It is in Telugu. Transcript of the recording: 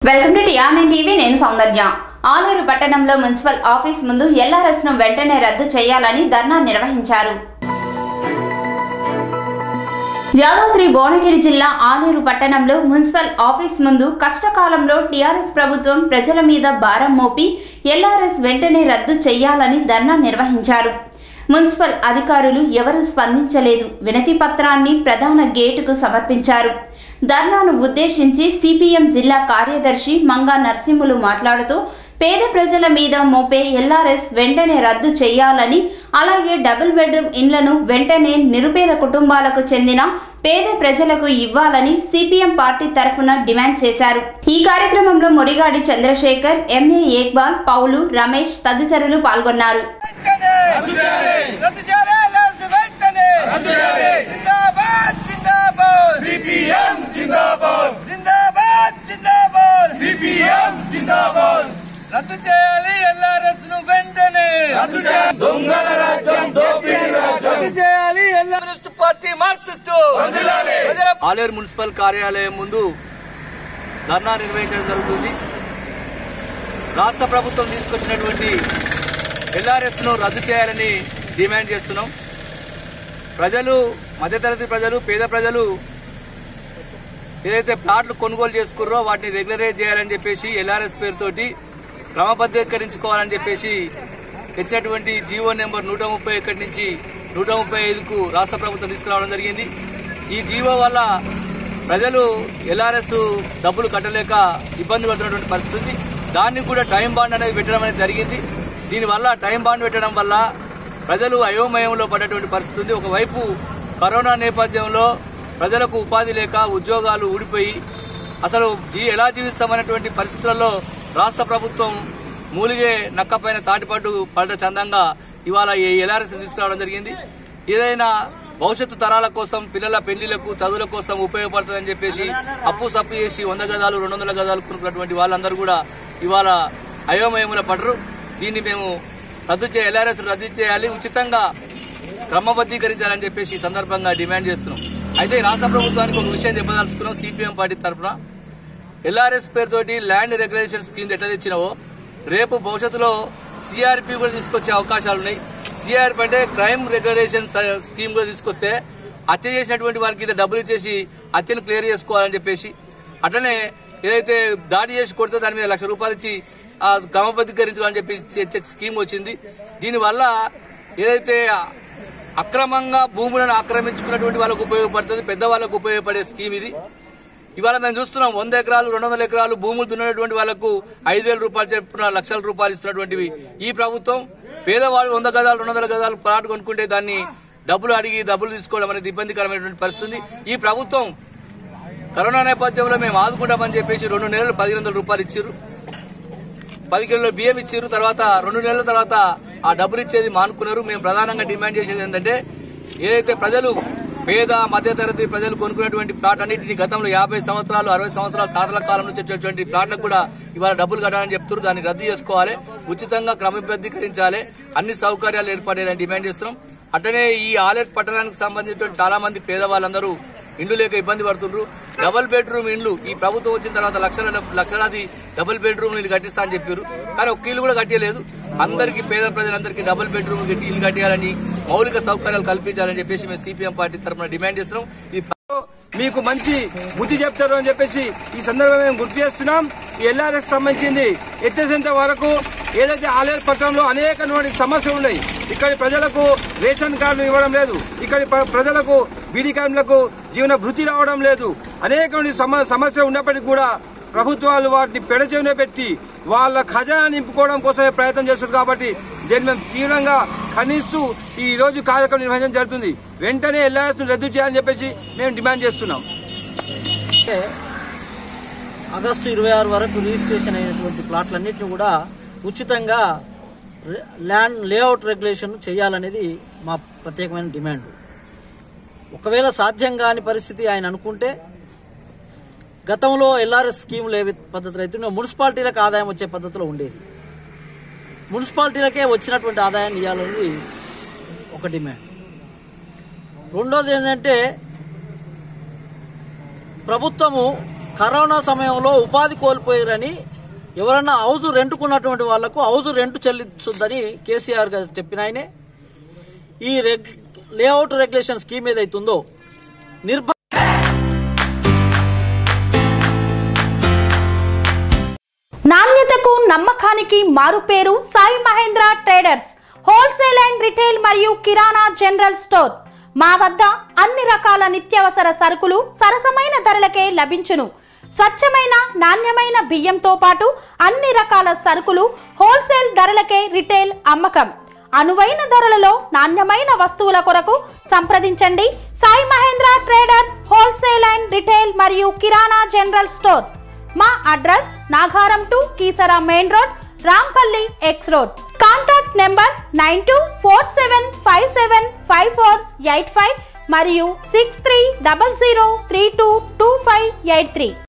వెల్కమ్ టు టిఆర్ఎన్ టీవీ నేను సౌందర్య ఆలూరు పట్టణంలో మున్సిపల్ ఆఫీస్ ముందు ఎల్ఆర్ఎస్ ను వెంటనే రద్దు చేయాలని ధర్నా నిర్వహించారు యాదాద్రి భువనగిరి జిల్లా ఆలూరు పట్టణంలో మున్సిపల్ ఆఫీస్ ముందు కష్టకాలంలో టీఆర్ఎస్ ప్రభుత్వం ప్రజల మీద భారం మోపి ఎల్ఆర్ఎస్ వెంటనే రద్దు చేయాలని ధర్నా నిర్వహించారు మున్సిపల్ అధికారులు ఎవరూ స్పందించలేదు వినతి పత్రాన్ని ప్రధాన గేటుకు సమర్పించారు ధర్నాను ఉద్దేశించి సిపిఎం జిల్లా కార్యదర్శి మంగా నరసింహులు మాట్లాడుతూ పేద ప్రజల మీద మోపే ఎల్ఆర్ఎస్ వెంటనే రద్దు చేయాలని అలాగే డబుల్ బెడ్రూమ్ ఇండ్లను వెంటనే నిరుపేద కుటుంబాలకు చెందిన పేద ప్రజలకు ఇవ్వాలని సిపిఎం పార్టీ తరఫున డిమాండ్ చేశారు ఈ కార్యక్రమంలో మురిగాడి చంద్రశేఖర్ ఎంఏ ఏక్బాల్ పౌలు రమేష్ తదితరులు పాల్గొన్నారు వెంటనే రద్దు చేయాలి లాస్ట్ వెంటనే జిందాబాద్ జిందాబాద్ సిపిఎం జిందాబాద్ జిందాబాద్ జిందాబాద్ సిపిఎం జిందాబాద్ రద్దు చేయాలి ఎల్ఆర్ఎస్ ను వెంటనే రద్దు చేయాలి. దొంగల రాజ్యం దోపిడీ రద్దు రాజ్యం చేయాలి కమ్యూనిస్ట్ పార్టీ మార్క్సిస్ట్ వదిలాలి. ఆలేరు మున్సిపల్ కార్యాలయం ముందు ధర్నా నిర్వహించడం జరుగుతుంది రాష్ట్ర ప్రభుత్వం తీసుకొచ్చినటువంటి ఎల్ఆర్ఎస్ ను రద్దు చేయాలని డిమాండ్ చేస్తున్నాం ప్రజలు మధ్యతరగతి ప్రజలు పేద ప్రజలు ఏదైతే ప్లాట్లు కొనుగోలు చేసుకుర్రో వాటిని రెగ్యులరైజ్ చేయాలని చెప్పేసి ఎల్ఆర్ఎస్ పేరుతోటి క్రమబద్ధీకరించుకోవాలని చెప్పేసి తెచ్చినటువంటి జీవో నెంబర్ నూట ముప్పై ఒకటి నుంచి నూట ముప్పై ఐదుకు రాష్ట్ర ప్రభుత్వం తీసుకురావడం జరిగింది ఈ జీవో వల్ల ప్రజలు ఎల్ఆర్ఎస్ డబ్బులు కట్టలేక ఇబ్బంది పడుతున్నటువంటి పరిస్థితి ఉంది. దాన్ని కూడా టైం బాండ్ అనేది పెట్టడం అనేది జరిగింది దీనివల్ల టైం బాండ్ పెట్టడం వల్ల ప్రజలు అయోమయంలో పడ్డటువంటి పరిస్థితి ఉంది ఒకవైపు కరోనా నేపథ్యంలో ప్రజలకు ఉపాధి లేక ఉద్యోగాలు ఊడిపోయి అసలు జీ ఎలా జీవిస్తామనేటువంటి పరిస్థితులలో రాష్ట్ర ప్రభుత్వం మూలిగే నక్కపైన తాటిపట్టు పడ్డ చందంగా ఇవాళ ఈ ఎల్ఆర్ఎస్ తీసుకురావడం జరిగింది ఏదైనా భవిష్యత్తు తరాల కోసం పిల్లల పెళ్లిలకు చదువుల కోసం ఉపయోగపడుతుందని చెప్పేసి అప్పు సప్పు చేసి వంద గదాలు రెండు వందల గదాలు కొనుక్కున్నటువంటి వాళ్ళందరూ కూడా ఇవాళ అయోమయముల పడరు దీన్ని మేము రద్దు చేయాలి ఎల్ఆర్ఎస్ రద్దు చేయాలి ఉచితంగా క్రమబద్ధీకరించాలని చెప్పేసి ఈ సందర్భంగా డిమాండ్ చేస్తున్నాం అయితే ఈ రాష్ట్ర ప్రభుత్వానికి ఒక విషయం చెప్పదలుచుకున్నాం సిపిఎం పార్టీ తరఫున ఎల్ఆర్ఎస్ పేరుతోటి ల్యాండ్ రెగ్యులేషన్ స్కీమ్ ఎట్లా తెచ్చినావో రేపు భవిష్యత్తులో సిఆర్పి కూడా తీసుకొచ్చే అవకాశాలు ఉన్నాయి సిఆర్పి అంటే క్రైమ్ రెగ్యులేషన్ స్కీమ్ కూడా తీసుకొస్తే హత్య చేసినటువంటి వారికి ఇది డబ్బులు ఇచ్చేసి హత్యను క్లియర్ చేసుకోవాలని చెప్పేసి అట్లనే ఏదైతే దాడి చేసి కొడితే దాని మీద లక్ష రూపాయలు ఇచ్చి ఆ క్రమబద్ధీకరించాలని చెప్పి చే- స్కీమ్ వచ్చింది దీనివల్ల ఏదైతే అక్రమంగా భూములను ఆక్రమించుకున్నటువంటి వాళ్ళకు ఉపయోగపడుతుంది పెద్దవాళ్ళకు ఉపయోగపడే స్కీమ్ ఇది ఇవాళ మేము చూస్తున్నాం వంద ఎకరాలు రెండు వందల ఎకరాలు భూములు దున్నటువంటి వాళ్ళకు ఐదు వేల రూపాయలు చెప్పున లక్షల రూపాయలు ఇస్తున్నటువంటివి ఈ ప్రభుత్వం పేదవాళ్ళు వంద గదాలు రెండు వందల గదాలు ప్లాట్ కొనుక్కుంటే దాన్ని డబ్బులు అడిగి డబ్బులు తీసుకోవడం అనేది ఇబ్బందికరమైనటువంటి పరిస్థితి ఉంది. ఈ ప్రభుత్వం కరోనా నేపథ్యంలో మేము ఆదుకుంటామని చెప్పేసి రెండు నెలలు పదిహేను వందల రూపాయలు ఇచ్చారు పది కిలోల బియ్యం ఇచ్చారు తర్వాత రెండు నెలల తర్వాత ఆ డబ్బులు ఇచ్చేది మానుకున్నారు మేము ప్రధానంగా డిమాండ్ చేసేది ఏంటంటే ఏదైతే ప్రజలు పేద మధ్యతరగతి ప్రజలు కొనుక్కున్నటువంటి ప్లాట్ అన్నింటినీ గతంలో యాభై సంవత్సరాలు అరవై సంవత్సరాల తాతల కాలం నుంచి వచ్చేటువంటి ప్లాట్లకు కూడా ఇవాళ డబ్బులు కట్టాలని చెప్తున్నారు దాన్ని రద్దు చేసుకోవాలి ఉచితంగా క్రమబద్ధీకరించాలి అన్ని సౌకర్యాలు ఏర్పడాలని డిమాండ్ చేస్తున్నాం అట్లనే ఈ ఆలేట్ పట్టణానికి సంబంధించిన చాలా మంది పేదవాళ్ళందరూ ఇండ్లు లేక ఇబ్బంది పడుతుండ్రు డబుల్ బెడ్రూమ్ ఇండ్లు ఈ ప్రభుత్వం వచ్చిన తర్వాత లక్షల లక్షలాది డబుల్ బెడ్రూమ్ ఇల్లు కట్టిస్తా అని చెప్పారు కానీ ఒక్క ఇల్లు కూడా కట్టలేదు అందరికీ పేద ప్రజలందరికీ డబుల్ బెడ్రూమ్ కట్టి ఇల్లు కట్టేయాలని మౌలిక సౌకర్యాలు కల్పించాలని చెప్పేసి మేము సిపిఎం పార్టీ తరఫున డిమాండ్ చేస్తున్నాం ఈ మీకు మంచి బుద్ధి చెప్తారు అని చెప్పేసి ఈ సందర్భంగా మేము గుర్తు చేస్తున్నాం ఈ ఎల్ఆర్ఎస్ సంబంధించింది ఎత్తేసేంత వరకు ఏదైతే ఆలేరు పట్టణంలో అనేకటువంటి సమస్యలు ఉన్నాయి ఇక్కడి ప్రజలకు రేషన్ కార్డులు ఇవ్వడం లేదు ఇక్కడి ప్ర- ప్రజలకు బీడీ కార్మికులకు జీవన భృతి రావడం లేదు అనేకటువంటి సమ- సమస్యలు ఉన్నప్పటికీ కూడా ప్రభుత్వాలు వాటిని పెడచెవిన పెట్టి వాళ్ళ ఖజానా నింపుకోవడం కోసమే ప్రయత్నం చేస్తున్నారు కాబట్టి దీన్ని మేము తీవ్రంగా ఖండిస్తూ ఈ రోజు కార్యక్రమం నిర్వహించడం జరుగుతుంది వెంటనే ఎల్ఆర్ఎస్ ను రద్దు చేయాలని చెప్పేసి మేము డిమాండ్ చేస్తున్నాం అంటే ఆగస్టు ఇరవై ఆరు వరకు రిజిస్ట్రేషన్ అయినటువంటి ప్లాట్లన్నింటినీ కూడా ఉచితంగా రే- ల్యాండ్ లేఅవుట్ రెగ్యులేషన్ చేయాలనేది మా ప్రత్యేకమైన డిమాండ్ ఒకవేళ సాధ్యం కాని పరిస్థితి ఆయన అనుకుంటే గతంలో ఎల్ఆర్ఎస్ స్కీములు ఏ పద్ధతిలో అయితే మున్సిపాలిటీలకు ఆదాయం వచ్చే పద్ధతిలో ఉండేది మున్సిపాలిటీలకే వచ్చినటువంటి ఆదాయాన్ని ఇవ్వాలనేది ఒక డిమాండ్ రెండోది ఏంటంటే ప్రభుత్వము కరోనా సమయంలో ఉపాధి కోల్పోయారని ఎవరన్నా హౌస్ రెంట్కున్నటువంటి వాళ్లకు హౌస్ రెంట్ చెల్లించుద్దని కేసీఆర్ గారు చెప్పిన ఆయనే ఈ రెగ్ లేఅవుట్ రెగ్యులేషన్ స్కీమ్ ఏదైతుందో నిర్భ నాణ్యతకు నమ్మకానికి మారుపేరు Sai Mahendra traders wholesale and retail మరియు కిరాణా జనరల్ స్టోర్ మా వద్ద అన్ని రకాల నిత్యావసర సరుకులు సరసమైన ధరలకే లభించును స్వచ్ఛమైన నాణ్యమైన బియ్యంతో పాటు అన్ని రకాల సరుకులు హోల్సేల్ ధరలకే రిటైల్ అమ్మకం అనువైన ధరలలో నాణ్యమైన వస్తువుల కొరకు సంప్రదించండి Sai Mahendra traders wholesale and retail మరియు కిరాణా జనరల్ స్టోర్ మా address Nagaram to Keesara main road Rampalli X road contact number nine two four seven five seven five four eight five మరియు six three double zero three two two five eight three